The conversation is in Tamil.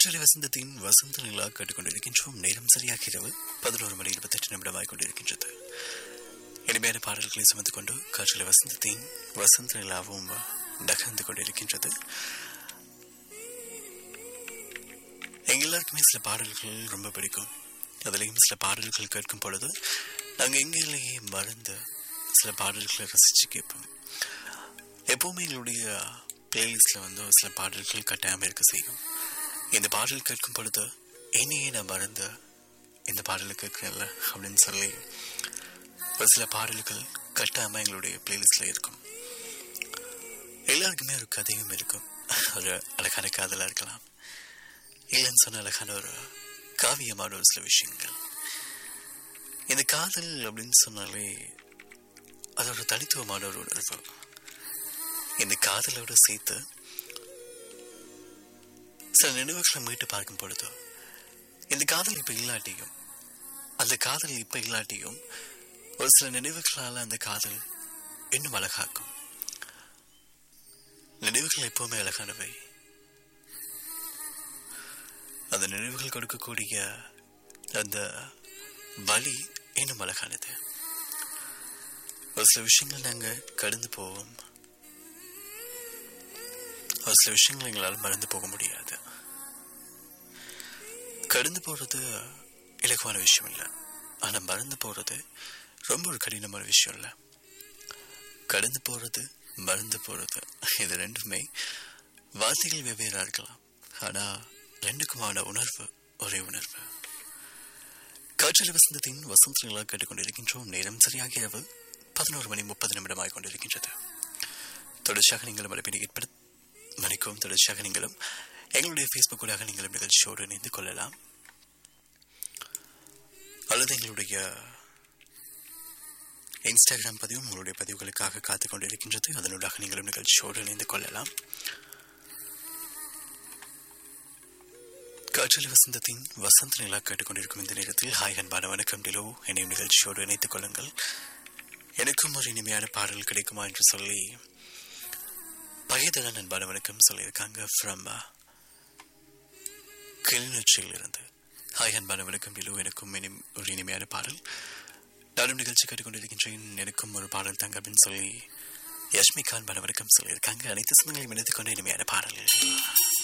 காற்றலை வசந்தத்தின் வசந்த நிலா கேட்டுக்கொண்டிருக்கின்றோம் நேரம் சரியாக இரவு பதினோரு மணி இருபத்தெட்டு நிமிடமாய் கொண்டிருக்கின்றது இனிமையான பாடல்களை சுமந்து கொண்டு காற்றலை வசந்தத்தின் வசந்த நிலாவும் நகர்ந்து கொண்டிருக்கின்றது எங்க எல்லாருக்குமே சில பாடல்கள் ரொம்ப பிடிக்கும் அதுலேயும் சில பாடல்கள் கேட்கும் பொழுது நாங்கள் எங்கேயே மறந்து சில பாடல்களை ரசித்து கேட்போம் எப்போவுமே எங்களுடைய பிளேலிஸ்டில் வந்து ஒரு சில பாடல்கள் கட்டாயமாக இருக்க செய்யும் இந்த பாடல் கேட்கும் பொழுது என்னையே நான் மறந்து இந்த பாடலை கேட்குறேன்ல அப்படின்னு சொல்லி ஒரு சில பாடல்கள் கட்டாயமாக எங்களுடைய பிளேலிஸ்டில் இருக்கும் எல்லாருக்குமே ஒரு கதையும் இருக்கும் ஒரு அழகான காதலாக இருக்கலாம் இல்லைன்னு சொன்ன அழகான ஒரு காவியமான ஒரு சில விஷயங்கள் இந்த காதல் அப்படின்னு சொன்னாலே அது ஒரு தனித்துவமான ஒரு உணர்வு இந்த காதலோட சேர்த்து சில நினைவுகளை மீட்டு பார்க்கும் பொழுது இந்த காதல் இப்ப இல்லாட்டியும் அந்த காதல் இப்ப இல்லாட்டியும் ஒரு சில நினைவுகளால அந்த காதல் இன்னும் அழகாக்கும் நினைவுகள் எப்பவுமே அழகானவை அந்த நினைவுகள் கொடுக்கக்கூடிய அந்த வழி இன்னும் அழகானது ஒரு சில விஷயங்கள் நாங்க கடந்து போவோம் ஒரு சில விஷயங்கள் எங்களால் மறந்து போக முடியாது கடந்து போறது இலகுவான விஷயம் இல்லை ஆனா மறந்து போறது ரொம்ப ஒரு கடினமான விஷயம் இல்லை கடந்து போறது மறந்து போறது இது ரெண்டுமே வார்த்தைகள் வெவ்வேறா இருக்கலாம் ஆனா ரெண்டுக்குமான உணர்வு ஒரே உணர்வு காற்றலை வசந்தத்தின் வசந்தங்களாக கேட்டுக்கொண்டிருக்கின்றோம் நேரம் சரியாக இரவு பதினோரு மணி முப்பது நிமிடமாக கொண்டிருக்கின்றது தொடர்ச்சியாக நீங்களும் மறுபடி ஏற்பட மணிக்கும் தொடர்ச்சியாக நீங்களும் எங்களுடைய ஃபேஸ்புக் ஊடாக நீங்களும் நிகழ்ச்சியோடு இணைந்து கொள்ளலாம் அல்லது எங்களுடைய இன்ஸ்டாகிராம் பதிவும் உங்களுடைய பதிவுகளுக்காக காத்துக் கொண்டிருக்கின்றது அதனூடாக நீங்களும் நிகழ்ச்சியோடு இணைந்து கொள்ளலாம் காற்றலி வசந்தத்தின் வசந்த நிலா கேட்டுக்கொண்டிருக்கும் இந்த நேரத்தில் ஹாய் அன்பான வணக்கம் டிலோ என்னையும் நிகழ்ச்சியோடு இணைத்துக் கொள்ளுங்கள் எனக்கும் ஒரு இனிமையான பாடல் கிடைக்குமா என்று சொல்லி பகைதளன் அன்பான வணக்கம் சொல்லியிருக்காங்க ஃப்ரம் கிளிநொச்சியில் இருந்து ஹாய் அன்பான வணக்கம் டிலோ எனக்கும் இனி ஒரு இனிமையான பாடல் நானும் நிகழ்ச்சி கேட்டுக்கொண்டிருக்கின்றேன் எனக்கும் ஒரு பாடல் தாங்க அப்படின்னு சொல்லி யஷ்மிகான் பல வணக்கம் சொல்லியிருக்காங்க அனைத்து சொந்தங்களையும் இணைத்துக் கொண்ட இனிமையான பாடல்கள்